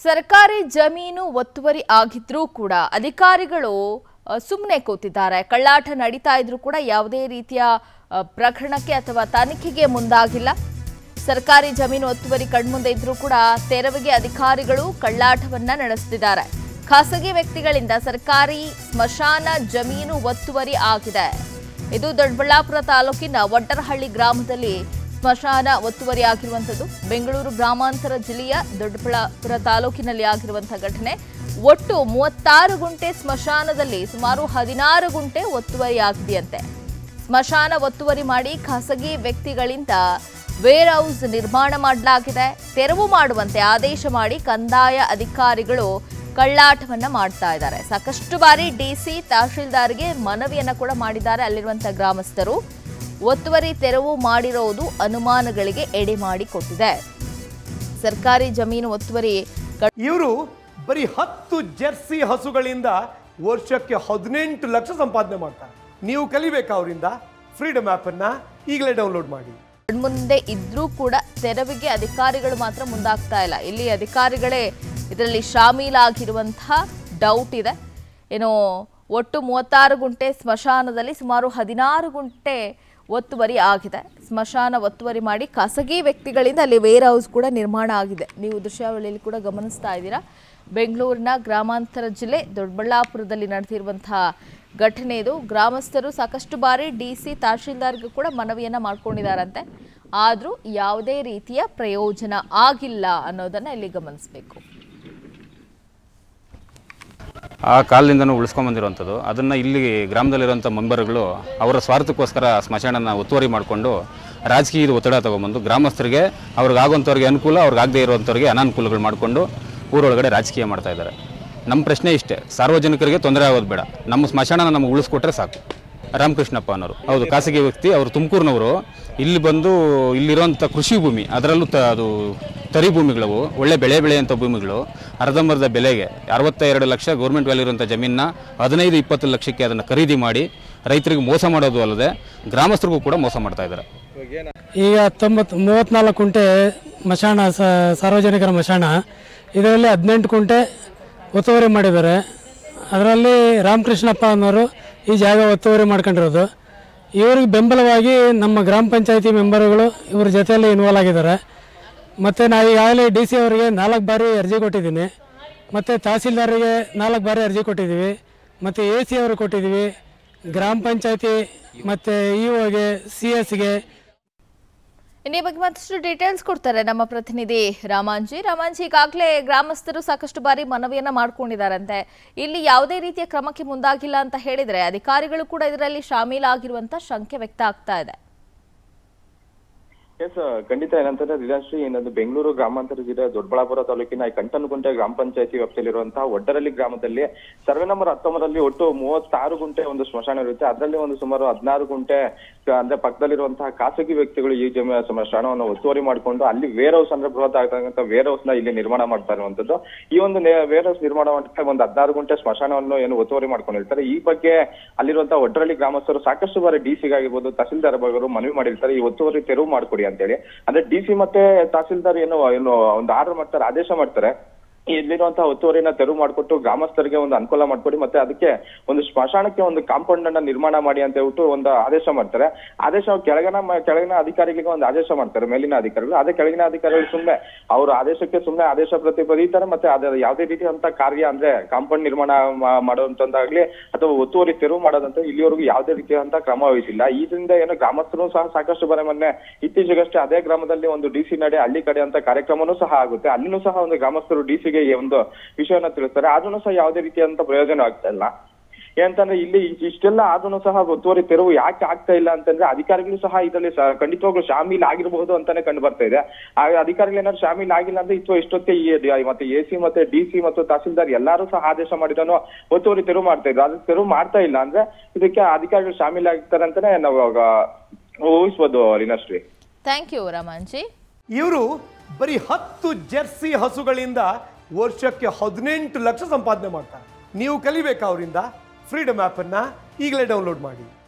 ಸರ್ಕಾರಿ ಜಮೀನು ಒತ್ತುವರಿ ಆಗಿದ್ರೂ ಕೂಡ ಅಧಿಕಾರಿಗಳು ಸುಮ್ಮನೆ ಕೂತಿದ್ದಾರೆ ಕಳ್ಳಾಟ ನಡೀತಾ ಇದ್ರೂ ಕೂಡ ಯಾವುದೇ ರೀತಿಯ ಆ, ಪ್ರಕರಣಕ್ಕೆ ಅಥವಾ ತನಿಖೆಗೆ ಮುಂದಾಗಿಲ್ಲ ಸರ್ಕಾರಿ ಜಮೀನು ಒತ್ತುವರಿ ಕಣ್ಮುಂದೆ ಇದ್ರೂ ಕೂಡ ತೆರವಿಗೆ ಅಧಿಕಾರಿಗಳು ಕಳ್ಳಾಟವನ್ನ ನಡೆಸ್ತಿದ್ದಾರೆ ಖಾಸಗಿ ವ್ಯಕ್ತಿಗಳಿಂದ ಸರ್ಕಾರಿ ಸ್ಮಶಾನ ಜಮೀನು ಒತ್ತುವರಿ ಆಗಿದೆ ಇದು ದೊಡ್ಡಬಳ್ಳಾಪುರ ತಾಲೂಕಿನ ಒಡ್ಡರಹಳ್ಳಿ ಗ್ರಾಮದಲ್ಲಿ ಸ್ಮಶಾನ ಒತ್ತುವರಿ ಆಗಿರುವಂಥದ್ದು ಬೆಂಗಳೂರು ಗ್ರಾಮಾಂತರ ಜಿಲ್ಲೆಯ ದೊಡ್ಡಬಳ್ಳಾಪುರ ತಾಲೂಕಿನಲ್ಲಿ ಆಗಿರುವಂತಹ ಘಟನೆ ಒಟ್ಟು ಮೂವತ್ತಾರು ಗುಂಟೆ ಸ್ಮಶಾನದಲ್ಲಿ ಸುಮಾರು ಹದಿನಾರು ಗುಂಟೆ ಒತ್ತುವರಿ ಆಗಿದೆಯಂತೆ ಸ್ಮಶಾನ ಒತ್ತುವರಿ ಮಾಡಿ ಖಾಸಗಿ ವ್ಯಕ್ತಿಗಳಿಂದ ವೇರ್ ಹೌಸ್ ನಿರ್ಮಾಣ ಮಾಡಲಾಗಿದೆ ತೆರವು ಮಾಡುವಂತೆ ಆದೇಶ ಮಾಡಿ ಕಂದಾಯ ಅಧಿಕಾರಿಗಳು ಕಳ್ಳಾಟವನ್ನ ಮಾಡ್ತಾ ಇದ್ದಾರೆ ಸಾಕಷ್ಟು ಬಾರಿ ಡಿಸಿ ತಹಶೀಲ್ದಾರ್ಗೆ ಮನವಿಯನ್ನ ಕೂಡ ಮಾಡಿದ್ದಾರೆ ಅಲ್ಲಿರುವಂತಹ ಗ್ರಾಮಸ್ಥರು ಒತ್ತುವರಿ ತೆರವು ಮಾಡಿರೋದು ಅನುಮಾನಗಳಿಗೆ ಎಡೆ ಮಾಡಿಕೊಟ್ಟಿದೆ ಸರ್ಕಾರಿ ಜಮೀನು ಒತ್ತುವರಿ ಇವರು ಬರೀ ಹತ್ತು ಜೆರ್ಸಿ ಹಸುಗಳಿಂದ ವರ್ಷಕ್ಕೆ ಹದಿನೆಂಟು ಲಕ್ಷ ಸಂಪಾದನೆ ಮಾಡ್ತಾರೆ ನೀವು ಕಲಿಬೇಕಾ ಅವರಿಂದ ಫ್ರೀಡಮ್ ಆ್ಯಪನ್ನು ಈಗಲೇ ಡೌನ್ಲೋಡ್ ಮಾಡಿ ಮುಂದೆ ಇದ್ರೂ ಕೂಡ ತೆರವಿಗೆ ಅಧಿಕಾರಿಗಳು ಮಾತ್ರ ಮುಂದಾಗ್ತಾ ಇಲ್ಲ ಇಲ್ಲಿ ಅಧಿಕಾರಿಗಳೇ ಇದರಲ್ಲಿ ಶಾಮೀಲಾಗಿರುವಂತಹ ಡೌಟ್ ಇದೆ ಏನು ಒಟ್ಟು ಮೂವತ್ತಾರು ಗುಂಟೆ ಸ್ಮಶಾನದಲ್ಲಿ ಸುಮಾರು ಹದಿನಾರು ಗುಂಟೆ ಒತ್ತುವರಿ ಆಗಿದೆ ಸ್ಮಶಾನ ಒತ್ತುವರಿ ಮಾಡಿ ಖಾಸಗಿ ವ್ಯಕ್ತಿಗಳಿಂದ ಅಲ್ಲಿ ವೇರ್ ಹೌಸ್ ಕೂಡ ನಿರ್ಮಾಣ ಆಗಿದೆ ನೀವು ದೃಶ್ಯಾವಳಿಯಲ್ಲಿ ಕೂಡ ಗಮನಿಸ್ತಾ ಇದ್ದೀರಾ ಬೆಂಗಳೂರಿನ ಗ್ರಾಮಾಂತರ ಜಿಲ್ಲೆ ದೊಡ್ಡಬಳ್ಳಾಪುರದಲ್ಲಿ ನಡೆದಿರುವಂತಹ ಘಟನೆ ಇದು ಗ್ರಾಮಸ್ಥರು ಸಾಕಷ್ಟು ಬಾರಿ ಡಿ ಸಿ ತಹಶೀಲ್ದಾರ್ಗೂ ಕೂಡ ಮನವಿಯನ್ನ ಮಾಡ್ಕೊಂಡಿದ್ದಾರಂತೆ ಆದರೂ ಯಾವುದೇ ರೀತಿಯ ಪ್ರಯೋಜನ ಆಗಿಲ್ಲ ಅನ್ನೋದನ್ನ ಇಲ್ಲಿ ಗಮನಿಸಬೇಕು ಆ ಕಾಲದಿಂದನೂ ಉಳಿಸ್ಕೊಂಬಂದಿರುವಂಥದ್ದು ಅದನ್ನು ಇಲ್ಲಿ ಗ್ರಾಮದಲ್ಲಿರುವಂಥ ಮೆಂಬರ್ಗಳು ಅವರ ಸ್ವಾರ್ಥಕ್ಕೋಸ್ಕರ ಸ್ಮಶಾನನ ಒತ್ತುವರಿ ಮಾಡಿಕೊಂಡು ರಾಜಕೀಯದ ಒತ್ತಡ ತೊಗೊಂಬಂದು ಗ್ರಾಮಸ್ಥರಿಗೆ ಅವ್ರಿಗಾಗುವಂಥವ್ರಿಗೆ ಅನುಕೂಲ ಅವ್ರಿಗಾಗದೇ ಇರುವಂಥವ್ರಿಗೆ ಅನಾನುಕೂಲಗಳು ಮಾಡಿಕೊಂಡು ಊರೊಳಗಡೆ ರಾಜಕೀಯ ಮಾಡ್ತಾ ಇದ್ದಾರೆ ನಮ್ಮ ಪ್ರಶ್ನೆ ಇಷ್ಟೇ ಸಾರ್ವಜನಿಕರಿಗೆ ತೊಂದರೆ ಆಗೋದು ಬೇಡ ನಮ್ಮ ಸ್ಮಶಾನನ ನಮಗೆ ಉಳಿಸ್ಕೊಟ್ರೆ ಸಾಕು ರಾಮಕೃಷ್ಣಪ್ಪ ಅನ್ನೋರು ಹೌದು ಖಾಸಗಿ ವ್ಯಕ್ತಿ ಅವರು ತುಮಕೂರಿನವರು ಇಲ್ಲಿ ಬಂದು ಇಲ್ಲಿರುವಂಥ ಕೃಷಿ ಭೂಮಿ ಅದರಲ್ಲೂ ತ ಅದು ತರಿ ಭೂಮಿಗಳವು ಒಳ್ಳೆ ಬೆಳೆ ಬೆಳೆಯುವಂಥ ಭೂಮಿಗಳು ಅರ್ಧಂಬರ್ಧ ಬೆಲೆಗೆ ಅರವತ್ತ ಎರಡು ಲಕ್ಷ ಗೌರ್ಮೆಂಟ್ ವ್ಯಾಲ್ಯೂ ಇರುವಂಥ ಜಮೀನನ್ನ ಹದಿನೈದು ಇಪ್ಪತ್ತು ಲಕ್ಷಕ್ಕೆ ಅದನ್ನು ಖರೀದಿ ಮಾಡಿ ರೈತರಿಗೆ ಮೋಸ ಮಾಡೋದು ಅಲ್ಲದೆ ಗ್ರಾಮಸ್ಥರಿಗೂ ಕೂಡ ಮೋಸ ಮಾಡ್ತಾ ಇದ್ದಾರೆ ಈಗ ತೊಂಬತ್ತು ಮೂವತ್ತ್ನಾಲ್ಕು ಕುಂಟೆ ಮಶಾಣ ಸ- ಸಾರ್ವಜನಿಕರ ಮಶಾಣ ಇದರಲ್ಲಿ ಹದಿನೆಂಟು ಕುಂಟೆ ಒತ್ತುವರಿ ಮಾಡಿದ್ದಾರೆ ಅದರಲ್ಲಿ ರಾಮಕೃಷ್ಣಪ್ಪ ಅನ್ನೋರು ಈ ಜಾಗ ಒತ್ತುವರಿ ಮಾಡ್ಕೊಂಡಿರೋದು ಇವ್ರಿಗೆ ಬೆಂಬಲವಾಗಿ ನಮ್ಮ ಗ್ರಾಮ ಪಂಚಾಯತಿ ಮೆಂಬರ್ಗಳು ಇವ್ರ ಜೊತೆಯಲ್ಲಿ ಇನ್ವಾಲ್ವ್ ಆಗಿದ್ದಾರೆ ಮತ್ತು ನಾವು ಈಗಾಗಲೇ ಡಿ ಸಿ ಅವರಿಗೆ ನಾಲ್ಕು ಬಾರಿ ಅರ್ಜಿ ಕೊಟ್ಟಿದ್ದೀನಿ ಮತ್ತು ತಹಸೀಲ್ದಾರಿಗೆ ನಾಲ್ಕು ಬಾರಿ ಅರ್ಜಿ ಕೊಟ್ಟಿದ್ದೀವಿ ಮತ್ತು ಎ ಸಿ ಅವರು ಕೊಟ್ಟಿದ್ದೀವಿ ಗ್ರಾಮ ಪಂಚಾಯತಿ ಮತ್ತು ಇ ಒಗೆ ಸಿ ಎಸ್ಗೆ ಇನ್ನು ಈ ಬಗ್ಗೆ ಮತ್ತಷ್ಟು ಡೀಟೇಲ್ಸ್ ಕೊಡ್ತಾರೆ ನಮ್ಮ ಪ್ರತಿನಿಧಿ ರಾಮಾಂಜಿ ರಾಮಾಂಜಿ ಈಗಾಗಲೇ ಗ್ರಾಮಸ್ಥರು ಸಾಕಷ್ಟು ಬಾರಿ ಮನವಿಯನ್ನ ಮಾಡ್ಕೊಂಡಿದ್ದಾರಂತೆ ಇಲ್ಲಿ ಯಾವುದೇ ರೀತಿಯ ಕ್ರಮಕ್ಕೆ ಮುಂದಾಗಿಲ್ಲ ಅಂತ ಹೇಳಿದ್ರೆ ಅಧಿಕಾರಿಗಳು ಕೂಡ ಇದರಲ್ಲಿ ಶಾಮೀಲಾಗಿರುವಂತ ಶಂಕೆ ವ್ಯಕ್ತ ಆಗ್ತಾ ಇದೆ ಎಸ್ ಖಂಡಿತ ಏನಂತಂದ್ರೆ ದಿನಾಶ್ರೀ ಏನದು ಬೆಂಗಳೂರು ಗ್ರಾಮಾಂತರ ಜಿಲ್ಲೆ ದೊಡ್ಡಬಳ್ಳಾಪುರ ತಾಲೂಕಿನ ಈ ಕಂಟನಗುಂಟೆ ಗ್ರಾಮ ಪಂಚಾಯತಿ ವ್ಯಾಪ್ತಿಯಲ್ಲಿರುವಂತಹ ಒಡ್ಡರಳ್ಳಿ ಗ್ರಾಮದಲ್ಲಿ ಸರ್ವೆ ನಂಬರ್ ಹತ್ತೊಂಬರಲ್ಲಿ ಒಟ್ಟು ಮೂವತ್ತಾರು ಗುಂಟೆ ಒಂದು ಸ್ಮಶಾನ ಇರುತ್ತೆ ಅದರಲ್ಲಿ ಒಂದು ಸುಮಾರು ಹದಿನಾರು ಗುಂಟೆ ಕ- ಅಂದ್ರೆ ಪಕ್ಕದಲ್ಲಿರುವಂತಹ ಖಾಸಗಿ ವ್ಯಕ್ತಿಗಳು ಈ ಜಮೀ ಸ್ಮಶಾನವನ್ನು ಒತ್ತುವರಿ ಮಾಡಿಕೊಂಡು ಅಲ್ಲಿ ವೇರ್ ಹೌಸ್ ಅಂದ್ರೆ ಬೃಹತ್ ಆಗ್ತಕ್ಕಂಥ ವೇರ್ ಹೌಸ್ ನ ಇಲ್ಲಿ ನಿರ್ಮಾಣ ಮಾಡ್ತಾ ಇರುವಂತದ್ದು ಈ ಒಂದು ವೇರ್ ಹೌಸ್ ನಿರ್ಮಾಣ ಮಾಡಿದ್ರೆ ಒಂದು ಹದಿನಾರು ಗುಂಟೆ ಸ್ಮಶಾನವನ್ನು ಏನು ಒತ್ತುವರಿ ಮಾಡ್ಕೊಂಡಿರ್ತಾರೆ ಈ ಬಗ್ಗೆ ಅಲ್ಲಿರುವಂತಹ ಒಡ್ಡರಳ್ಳಿ ಗ್ರಾಮಸ್ಥರು ಸಾಕಷ್ಟು ಬಾರಿ ಡಿ ಸಿಗಾಗಿರ್ಬೋದು ತಹಸೀಲ್ದಾರ್ ಅವರು ಮನವಿ ಮಾಡಿರ್ತಾರೆ ಈ ಒತ್ತುವರಿ ತೆರವು ಮಾಡ್ಕೊಡಿ ಅಂತೇಳಿ ಅಂದ್ರೆ ಡಿ ಸಿ ಮತ್ತೆ ತಹಸೀಲ್ದಾರ್ ಏನು ಏನು ಒಂದು ಆರ್ಡರ್ ಮಾಡ್ತಾರೆ ಆದೇಶ ಮಾಡ್ತಾರೆ ಇಲ್ಲಿರುವಂತಹ ಒತ್ತುವರಿನ ತೆರವು ಮಾಡಿಕೊಟ್ಟು ಗ್ರಾಮಸ್ಥರಿಗೆ ಒಂದು ಅನುಕೂಲ ಮಾಡ್ಕೊಡಿ ಮತ್ತೆ ಅದಕ್ಕೆ ಒಂದು ಸ್ಮಶಾನಕ್ಕೆ ಒಂದು ಕಾಂಪೌಂಡ್ ಅನ್ನ ನಿರ್ಮಾಣ ಮಾಡಿ ಅಂತ ಹೇಳ್ಬಿಟ್ಟು ಒಂದು ಆದೇಶ ಮಾಡ್ತಾರೆ ಆದೇಶ ಕೆಳಗಿನ ಮ- ಕೆಳಗಿನ ಅಧಿಕಾರಿಗಳಿಗೆ ಒಂದು ಆದೇಶ ಮಾಡ್ತಾರೆ ಮೇಲಿನ ಅಧಿಕಾರಿಗಳು ಅದೇ ಕೆಳಗಿನ ಅಧಿಕಾರಿಗಳು ಸುಮ್ಮನೆ ಅವ್ರ ಆದೇಶಕ್ಕೆ ಸುಮ್ಮನೆ ಆದೇಶ ಪ್ರತಿ ಬರೀತಾರೆ ಮತ್ತೆ ಅದ ಯಾವುದೇ ರೀತಿಯಂತ ಕಾರ್ಯ ಅಂದ್ರೆ ಕಾಂಪೌಂಡ್ ನಿರ್ಮಾಣ ಮಾ- ಮಾಡುವಂತದ್ದಾಗ್ಲಿ ಅಥವಾ ಒತ್ತುವರಿ ತೆರವು ಮಾಡೋದಂತ ಇಲ್ಲಿವರೆಗೂ ಯಾವುದೇ ರೀತಿಯಾದಂತ ಕ್ರಮ ವಹಿಸಿಲ್ಲ ಇದರಿಂದ ಏನು ಗ್ರಾಮಸ್ಥರು ಸಹ ಸಾಕಷ್ಟು ಬಾರಿ ಮೊನ್ನೆ ಇತ್ತೀಚೆಗಷ್ಟೇ ಅದೇ ಗ್ರಾಮದಲ್ಲಿ ಒಂದು ಡಿ ಸಿ ನಡೆ ಹಳ್ಳಿ ಕಡೆ ಅಂತ ಕಾರ್ಯಕ್ರಮನೂ ಸಹ ಆಗುತ್ತೆ ಅಲ್ಲಿನೂ ಸಹ ಒಂದು ಗ್ರಾಮಸ್ಥರು ಡಿ ಸಿಗೆ ಈ ಒಂದು ವಿಷಯವನ್ನ ತಿಳಿಸ್ತಾರೆ ಆದ್ರೂ ಸಹ ಯಾವುದೇ ರೀತಿಯಾದಂತ ಪ್ರಯೋಜನ ಆಗ್ತಾ ಇಲ್ಲ ಏನಂತಂದ್ರೆ ಇಲ್ಲಿ ಇ- ಇಷ್ಟೆಲ್ಲ ಆದ್ರೂ ಸಹ ಒತ್ತುವರಿ ತೆರವು ಯಾಕೆ ಆಗ್ತಾ ಇಲ್ಲ ಅಂತಂದ್ರೆ ಅಧಿಕಾರಿಗಳು ಸಹ ಇದರಲ್ಲಿ ಸ- ಖಂಡಿತವಾಗ್ಲೂ ಶಾಮೀಲ್ ಆಗಿರಬಹುದು ಅಂತಾನೆ ಕಂಡು ಬರ್ತಾ ಇದೆ ಆ ಅಧಿಕಾರಿಗಳು ಏನಾದ್ರು ಶಾಮೀಲ್ ಆಗಿಲ್ಲ ಅಂದ್ರೆ ಇತ್ತು ಇಷ್ಟೊತ್ತೆ ಈ ಡಿ- ಮತ್ತೆ ಎ ಸಿ ಮತ್ತೆ ಡಿ ಸಿ ಮತ್ತು ತಹಸೀಲ್ದಾರ್ ಎಲ್ಲರೂ ಸಹ ಆದೇಶ ಮಾಡಿದನು ಒತ್ತುವರಿ ತೆರವು ಮಾಡ್ತಾ ಇದ್ರು ಅದು ತೆರವು ಮಾಡ್ತಾ ಇಲ್ಲ ಅಂದ್ರೆ ಇದಕ್ಕೆ ಅಧಿಕಾರಿಗಳು ಶಾಮೀಲ್ ಆಗ್ತಾರೆ ಅಂತಾನೆ ನಾವು ಆಗ ಊಹಿಸ್ಬೋದು ಲೀನಾಶ್ರೀ ಥ್ಯಾಂಕ್ ಯು ರಾಮಾಂಜಿ ಇವರು ಬರೀ ಹತ್ತು ಜೆರ್ಸಿ ಹಸುಗಳಿಂದ ವರ್ಷಕ್ಕೆ ಹದಿನೆಂಟು ಲಕ್ಷ ಸಂಪಾದನೆ ಮಾಡ್ತಾರೆ ನೀವು ಕಲಿಬೇಕಾ ಅವರಿಂದ ಫ್ರೀಡಮ್ ಆ್ಯಪನ್ನು ಈಗಲೇ ಡೌನ್ಲೋಡ್ ಮಾಡಿ